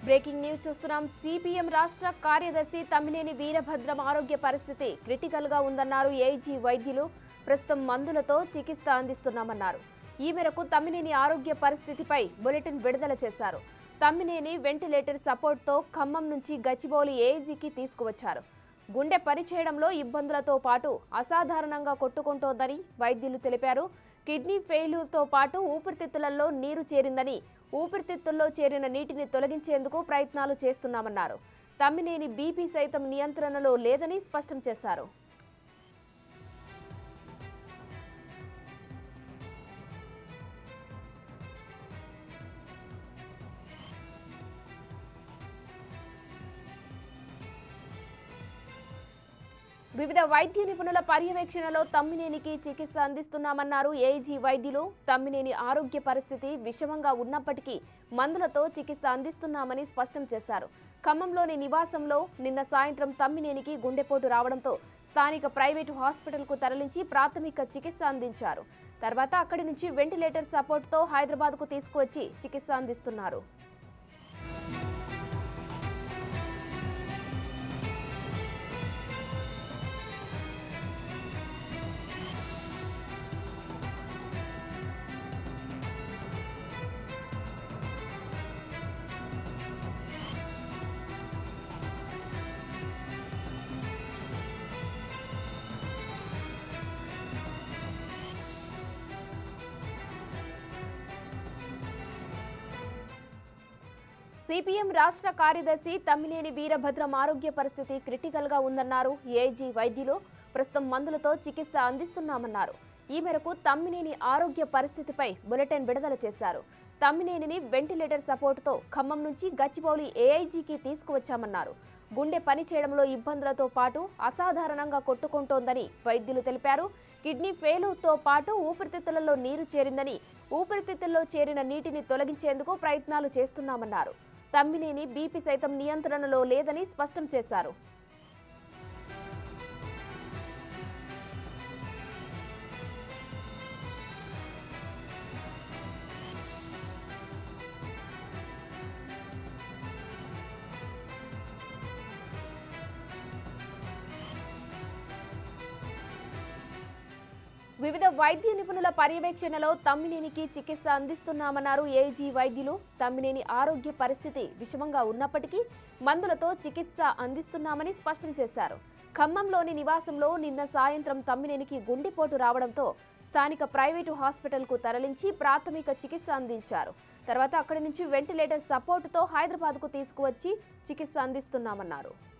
breaking news చూస్తున్నాం CPM రాష్ట్ర కార్యదర్శి తమ్మినేని వీరభద్రం ఆరోగ్య పరిస్థితి క్రిటికల్ గా ఉందన్నారు ఏజీ వైద్యులు ప్రస్తుతం మందులతో చికిత్స అందిస్తున్నామన్నారు ఈ మేరకు తమ్మినేని ఆరోగ్య పరిస్థితిపై బులెటిన్ విడుదల చేశారు తమ్మినేని వెంటిలేటర్ సపోర్ట్తో ఖమ్మం నుంచి గచ్చిబౌలి ఏజీకి తీసుకువచ్చారు గుండె పనిచేయడంలో ఇబ్బందులతో పాటు అసాధారణంగా కొట్టుకుంటోందని వైద్యులు తెలిపారు కిడ్నీ ఫెయిల్యూర్తో పాటు ఊపిరితిత్తులలో నీరు చేరిందని ఊపిరితిత్తుల్లో చేరిన నీటిని తొలగించేందుకు ప్రయత్నాలు చేస్తున్నామన్నారు తమ్మినేని బీపీ సైతం నియంత్రణలో లేదని స్పష్టం చేశారు వివిధ వైద్య నిపుణుల పర్యవేక్షణలో తమ్మినేనికి చికిత్స అందిస్తున్నామన్నారు ఏజీ వైద్యులు తమ్మినేని ఆరోగ్య పరిస్థితి విషమంగా ఉన్నప్పటికీ మందులతో చికిత్స అందిస్తున్నామని స్పష్టం చేశారు ఖమ్మంలోని నివాసంలో నిన్న సాయంత్రం తమ్మినేనికి గుండెపోటు రావడంతో స్థానిక ప్రైవేటు హాస్పిటల్కు తరలించి ప్రాథమిక చికిత్స అందించారు తర్వాత అక్కడి నుంచి వెంటిలేటర్ సపోర్ట్తో హైదరాబాద్కు తీసుకువచ్చి చికిత్స అందిస్తున్నారు సిపిఎం రాష్ట్ర కార్యదర్శి తమ్మినేని వీరభద్రం ఆరోగ్య పరిస్థితి క్రిటికల్ గా ఉందన్నారు ఏజీ వైద్యులు ప్రస్తుతం మందులతో చికిత్స అందిస్తున్నామన్నారు ఈ మేరకు తమ్మినేని ఆరోగ్య పరిస్థితిపై బులెటిన్ విడుదల చేశారు తమ్మినేనిని వెంటిలేటర్ సపోర్టుతో ఖమ్మం నుంచి గచ్చిబౌలి ఏఐజీకి తీసుకువచ్చామన్నారు గుండె పనిచేయడంలో ఇబ్బందులతో పాటు అసాధారణంగా కొట్టుకుంటోందని వైద్యులు తెలిపారు కిడ్నీ ఫెయిల్యూర్తో పాటు ఊపిరితిత్తులలో నీరు చేరిందని ఊపిరితిత్తుల్లో చేరిన నీటిని తొలగించేందుకు ప్రయత్నాలు చేస్తున్నామన్నారు తమ్మినేని బీపీ సైతం నియంత్రణలో లేదని స్పష్టం చేశారు వివిధ వైద్య నిపుణుల పర్యవేక్షణలో తమ్మినేనికి చికిత్స అందిస్తున్నామన్నారు ఏజీ వైద్యులు తమ్మినేని ఆరోగ్య పరిస్థితి విషమంగా ఉన్నప్పటికీ మందులతో చికిత్స అందిస్తున్నామని స్పష్టం చేశారు ఖమ్మంలోని నివాసంలో నిన్న సాయంత్రం తమ్మినేనికి గుండెపోటు రావడంతో స్థానిక ప్రైవేటు హాస్పిటల్కు తరలించి ప్రాథమిక చికిత్స అందించారు తర్వాత అక్కడి నుంచి వెంటిలేటర్ సపోర్టుతో హైదరాబాద్కు తీసుకువచ్చి చికిత్స అందిస్తున్నామన్నారు